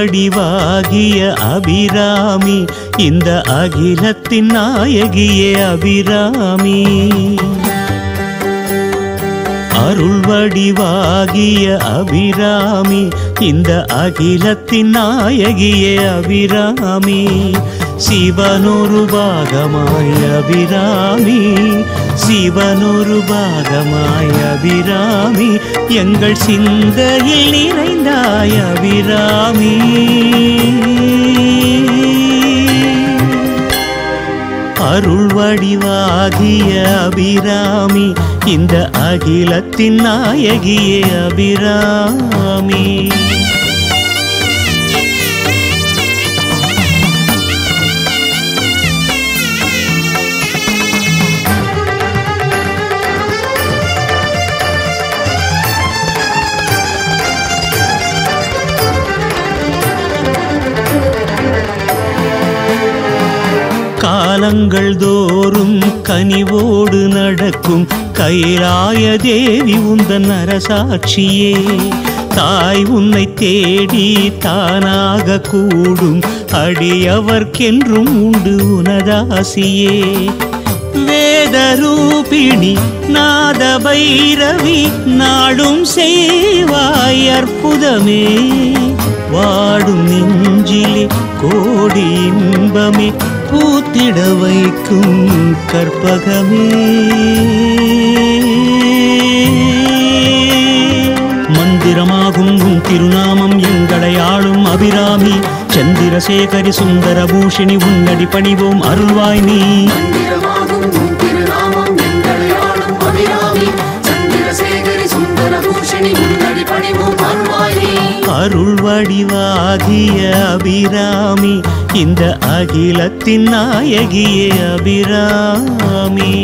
வடிவாகிய அபிராமி இந்த அகிலத்தின் நாயகியே அபிராமி அருள் வடிவாகிய அபிராமி இந்த அகிலத்தின் நாயகியே அபிராமி சிவனொரு பாகமாய் அபிராமி சிவனொரு பாகமாய் அபிராமி எங்கள் சிந்தையில் நிறைந்தாய் அபிராமி அருள் வடிவாகிய அபிராமி இந்த அகிலத்தின் நாயகியே அபிராமி காலங்கள் தோறும் கனிவோடு நடக்கும் கைலாய தேவி உந்தன் அரசாட்சியே தாய் உன்னை தேடி தானாக கூடும் அடியவர்க்கென்றும் உண்டு உனதாசியே வேதரூபிணி நாத பைரவி நாடும் செய்வாய் அற்புதமே வாடும் நெஞ்சிலே கோடி இன்பமே பூத்திட வைக்கும் கற்பகமே மந்திரமாகும் உன் திருநாமம் எங்களை ஆளும் அபிராமி சந்திரசேகரி சுந்தர பூஷிணி உன்னடி பணிவோம் அருள்வாய் நீ மந்திரமாகும் உன் திருநாமம் எங்களை ஆளும் அபிராமி சந்திரசேகரி சுந்தர பூஷணி முன்னடி பணிவோம் அருள்வாயி அருள் வடிவாகிய அபிராமி இந்த அகிலத்தின் நாயகியே அபிராமி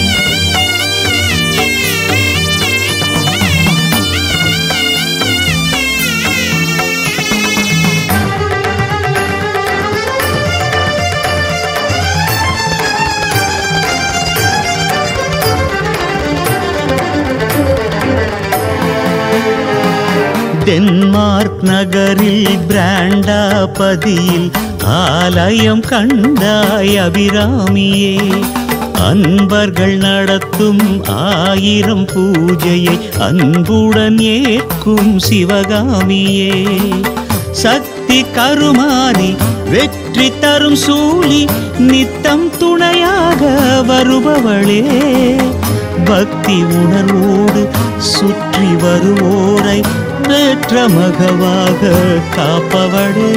டென்மார்க் நகரில் பிராண்டாபதியில் ஆலயம் கண்டாய் அபிராமியே அன்பர்கள் நடத்தும் ஆயிரம் பூஜையை அன்புடன் ஏற்கும் சிவகாமியே சக்தி கருமானி வெற்றி தரும் சூழி நித்தம் துணையாக வருபவளே பக்தி உணர்வோடு சுற்றி வருவோரை பெற்ற மகவாக காப்பவளே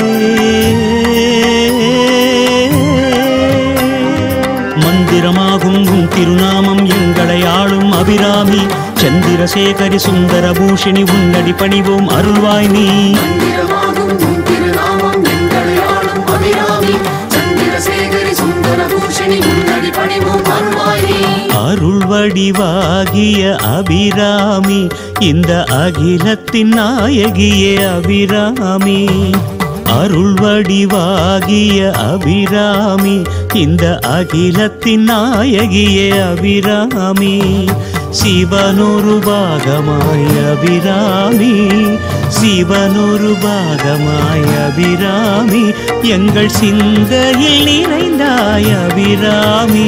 மந்திரமாகும் உன் திருநாமம் எங்களை ஆளும் அபிராமி சந்திரசேகரி சுந்தர பூஷிணி உன்னடி பணிவோம் அருள்வாய் நீ மந்திரமாகும் உன் திருநாமம் எங்களை ஆளும் அபிராமி சந்திரசேகரி சுந்தர பூஷணி முன்னடி பணிவோம் அருள்வாயி அருள் வடிவாகிய அபிராமி இந்த அகிலத்தின் நாயகியே அபிராமி அருள் வடிவாகிய அபிராமி இந்த அகிலத்தின் நாயகியே அபிராமி சிவனொரு பாகமாய் அபிராமி சிவனொரு பாகமாய் அபிராமி எங்கள் சிந்தையில் நிறைந்தாய் அபிராமி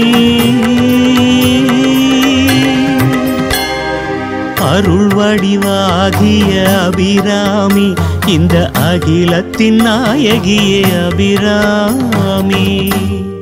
அருள் வடிவாகிய அபிராமி இந்த அகிலத்தின் நாயகியே அபிராமி